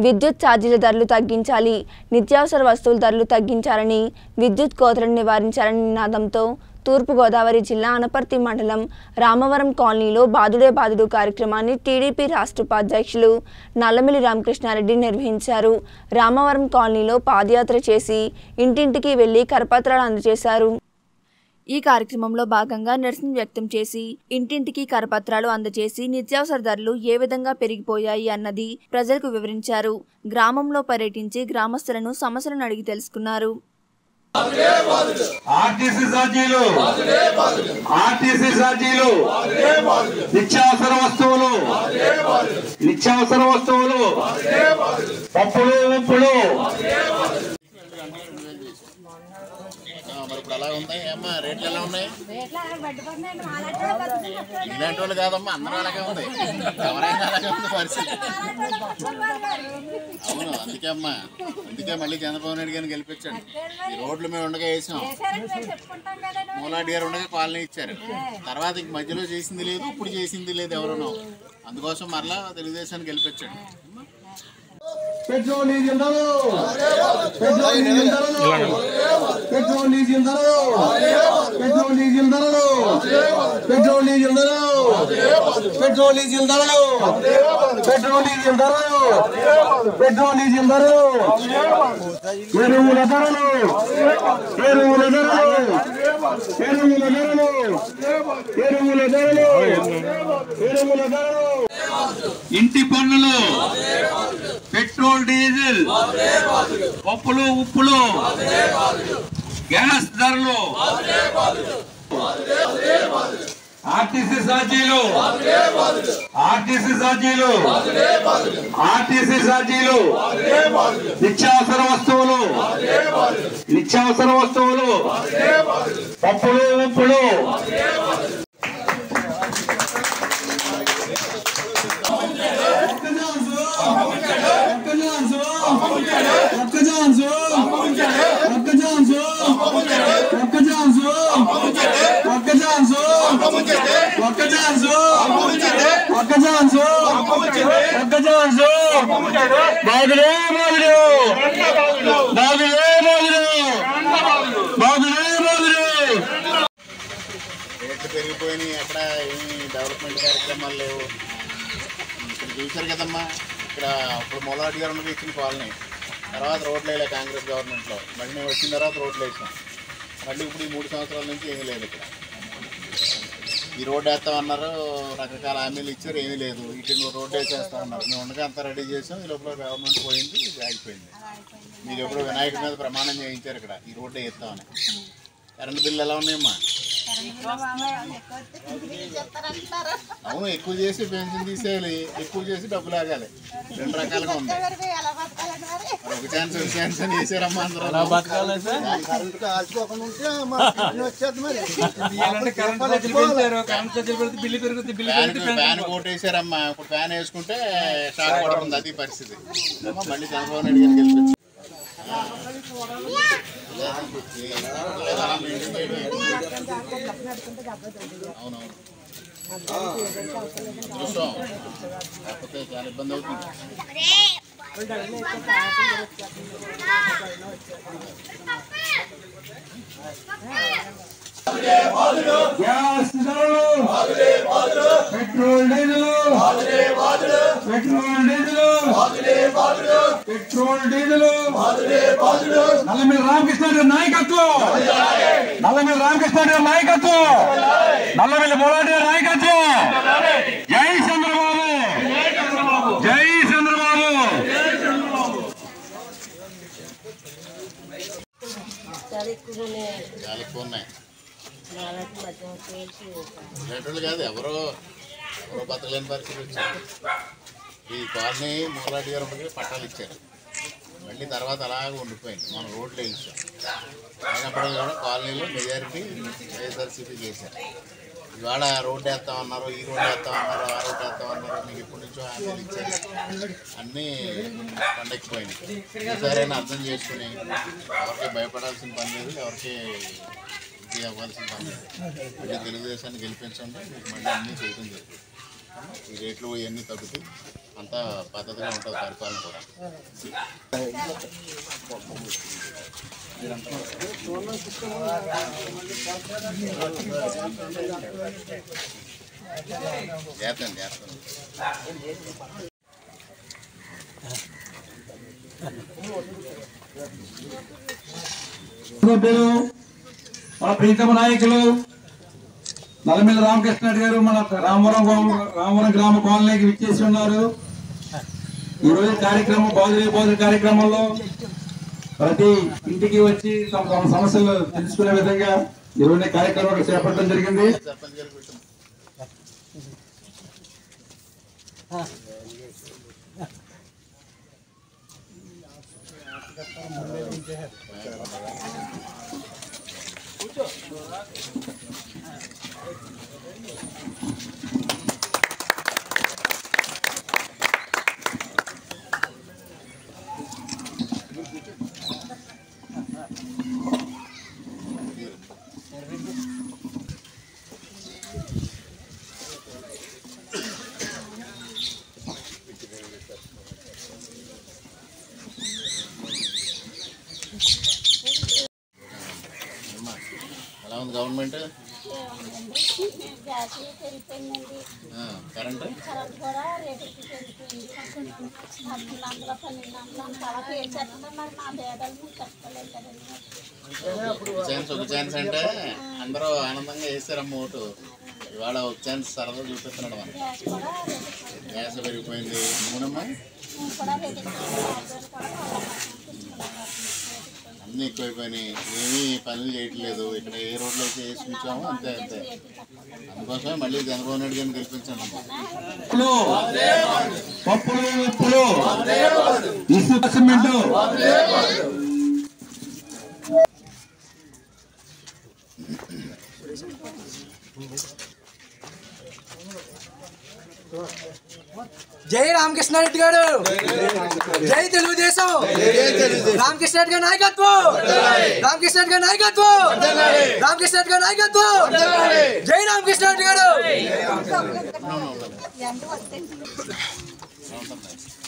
విద్యుత్ ఛార్జీల ధరలు తగ్గించాలి నిత్యావసర వస్తువుల ధరలు తగ్గించాలని విద్యుత్ కోతలను నివారించాలని నినాదంతో తూర్పుగోదావరి జిల్లా అనపర్తి మండలం రామవరం కాలనీలో బాదుడే బాదుడు కార్యక్రమాన్ని టీడీపీ రాష్ట్ర ఉపాధ్యక్షులు నల్లమిల్లి రామకృష్ణారెడ్డి నిర్వహించారు రామవరం కాలనీలో పాదయాత్ర చేసి ఇంటింటికి వెళ్లి కరపత్రాలు అందజేశారు ఈ కార్యక్రమంలో భాగంగా నిరసన వ్యక్తం చేసి ఇంటింటికి కరపత్రాలు అందజేసి నిత్యావసర ధరలు ఏ విధంగా పెరిగిపోయాయి అన్నది ప్రజలకు వివరించారు గ్రామంలో పర్యటించి గ్రామస్తులను సమస్యలను అడిగి తెలుసుకున్నారు ఆర్టీసీ ఛార్జీలు ఆర్టీసీ ఛార్జీలు నిత్యావసర వస్తువులు నిత్యావసర వస్తువులు పప్పులు ఉప్పులు ఆ, మరి ఇప్పుడు ఎలా ఉన్నాయి అమ్మా రేట్లు ఎలా ఉన్నాయి ఇలాంటి వాళ్ళు కాదమ్మా అందరూ అలాగే ఉంది ఎవరైనా అలాగే ఉంది పరిస్థితి అవును అందుకే అమ్మా అందుకే మళ్ళీ చంద్రబాబు నాయుడు గారిని గెలిపించండి ఈ రోడ్లు మేము ఉండగా వేసాం మూలాడి గారు ఉండగా కాలనీ ఇచ్చారు తర్వాత ఇంక మధ్యలో చేసింది లేదు ఇప్పుడు చేసింది లేదు ఎవరునో అందుకోసం మరలా తెలుగుదేశాన్ని గెలిపించండి పెట్రోల్ డీజిల్ ధరలు పెట్రోల్ డీజిల్ ధరలు పెట్రోల్ డీజిల్ ధరలు పెట్రోల్ డీజిల్ ధరలు పెట్రోల్ డీజిల్ ధరలు పెట్రోల్ డీజిల్ ధరలు పెట్రోల్ డీజిల్ ధరలు పెట్రోల్ డీజిల్ ధరలు ఎరువుల ధరలు ఎరువుల ధరలు ఎరువుల ధరలు ఎరువుల ధరలు ఎరువుల ధరలు ఇంటి పన్నులు పెట్రోల్ డీజిల్ పప్పులు ఉప్పులు గ్యాస్ ధరలు ఆర్టీసీ ఛార్జీలు ఆర్టీసీ ఛార్జీలు ఆర్టీసీ ఛార్జీలు నిత్యావసర వస్తువులు నిత్యావసర వస్తువులు పప్పులు ఉప్పులు బాగులే బాగులు బాగులే బాగులు బాగులే బాగులు రేట్లు పెరిగిపోయినాయి ఎక్కడ ఏమి డెవలప్మెంట్ కార్యక్రమాలు లేవు ఇక్కడ చూశారు కదమ్మా ఇక్కడ ఇప్పుడు మొలాటి గారు ఉన్నది ఇచ్చిన కాలనీ తర్వాత రోడ్లు వేయలే కాంగ్రెస్ గవర్నమెంట్లో మళ్ళీ మేము వచ్చిన తర్వాత రోడ్లు వేసాం మళ్ళీ ఇప్పుడు ఈ మూడు సంవత్సరాల నుంచి ఏమీ లేదు ఇక్కడ ఈ రోడ్డు వేస్తామన్నారు రకరకాల హామీలు ఇచ్చారు ఏమీ లేదు ఇటు రోడ్డు వేసేస్తామన్నారు మేము ఉండగా అంతా రెడీ చేసాం ఈ లోపల గవర్నమెంట్ పోయింది ఇది ఆగిపోయింది మీరు ఎప్పుడు వినాయకుడి మీద ప్రమాణం చేయించారు ఇక్కడ ఈ రోడ్డు వేస్తామని కరెంట్ బిల్లు ఎలా ఉన్నాయమ్మా అవును ఎక్కువ చేసి పెన్షన్ తీసేయాలి ఎక్కువ చేసి డబ్బులు ఆగాలి రెండు రకాలుగా ఉంది మరి ఒక ఛాన్స్ ఒక ఛాన్స్ అని వేసారమ్మా అందరూ ఫ్యాన్ ఫ్యాన్ కోటేశారమ్మా ఇప్పుడు ఫ్యాన్ వేసుకుంటే షాక్ పడుతుంది అది పరిస్థితి అమ్మా, మళ్ళీ చంద్రబాబు నాయుడు గారికి గెలిపించు అవునవును చూస్తాం కాకపోతే చాలా ఇబ్బంది అవుతుంది గ్యాస్ ధరలు petrol diesel petrol diesel petrol diesel Nallamilli Ramakrishna గారి నాయకత్వం నల్లమిల్లి రామకృష్ణ గారి నాయకత్వం నల్లమిల్లి మొలాటి గారి నాయకత్వం జై చంద్రబాబు జై చంద్రబాబు చాలా ఎక్కువగానే చాలా ఎక్కువ ఉన్నాయి వాళ్ళకి మధ్య పేర్చి ఇలాంటి కాదు ఎవరో ఎవరో బతకలేని పరిస్థితి వచ్చింది ఈ కాలనీ మూలాటి గారు ఉండగా పట్టాలు ఇచ్చారు మళ్ళీ తర్వాత అలాగే ఉండిపోయింది మనం రోడ్లు వేయించాం అయినప్పటికీ కూడా కాలనీలో మెజారిటీ వైఎస్ఆర్సీపీ చేశారు ఇవాళ రోడ్డు వేస్తామన్నారు ఈ రోడ్డు వేస్తామన్నారు ఆ రోడ్డు వేస్తామన్నారు మీకు ఎప్పటి నుంచో హామీలు ఇచ్చారు అన్నీ పండకపోయినాయి ఈసారైనా అర్థం చేసుకుని ఎవరికి భయపడాల్సిన పని లేదు ఎవరికి ఇది అవ్వాల్సిన పని లేదు మళ్ళీ తెలుగుదేశాన్ని గెలిపించండి మీకు మళ్ళీ అన్నీ చేయడం జరుగుతుంది ఈ రేట్లు ఇవన్నీ తగ్గుతాయి అంతా పద్ధతిగా ఉంటుంది పరిపాలన కూడా చేస్తాను చేస్తాను సభ్యులు మన ప్రీతమ నాయకులు నల్లమిల్లి రామకృష్ణ రెడ్డి గారు మన రామవరం గ్రామ- రామవరం గ్రామ కాలనీకి విచ్చేసి ఉన్నారు ఈ రోజు కార్యక్రమం బాదులే బాదుల కార్యక్రమంలో ప్రతి ఇంటికి వచ్చి తమ తమ సమస్యలు తెలుసుకునే విధంగా ఈ రోజు కార్యక్రమం ఇక్కడ చేపట్టడం జరిగింది సర్పంచ్ గారికి పెట్టాం అమ్మా, ఎలా ఉంది గవర్నమెంట్ గ్యాస్ పెరిగిపోయిందండి ఆ, కరెంటు కరెంట్ కూడా రేటు పెరిగిపోయింది పదకొండు వందల పన్నెండు వందల అలా పేర్చేస్తుంటే మరి నా భేదాలు కష్టలేదు కదండి ఛాన్స్ ఒక ఛాన్స్ అంటే అందరూ ఆనందంగా వేస్తారమ్మ ఓటు ఇవాళ ఒక ఛాన్స్ సరదా చూపిస్తున్నాడు మనకి గ్యాస్ కూడా రేటు గ్యాస్ పెరిగిపోయింది నూనెమ్మ నేను కూడా రేటు గ్యాస్ కూడా అన్నీ ఎక్కువైపోయినాయి ఏమీ పనులు చేయట్లేదు ఇక్కడ ఏ రోడ్లు అయితే వేసి ఉంచామో అంతే అంతే అందుకోసమే మళ్ళీ చంద్రబాబు నాయుడు గారిని గెలిపించాను పప్పులు పప్పులు ఉప్పులు ఇసుక సిమెంట్ జై రామకృష్ణారెడ్డి గారు జై తెలుగుదేశం రామకృష్ణ రెడ్డి గారి నాయకత్వం రామకృష్ణ రెడ్డి గారి నాయకత్వం రామకృష్ణ రెడ్డి గారి నాయకత్వం జై రామకృష్ణ రెడ్డి గారు ఎంత వస్తుంది ఉంటుంది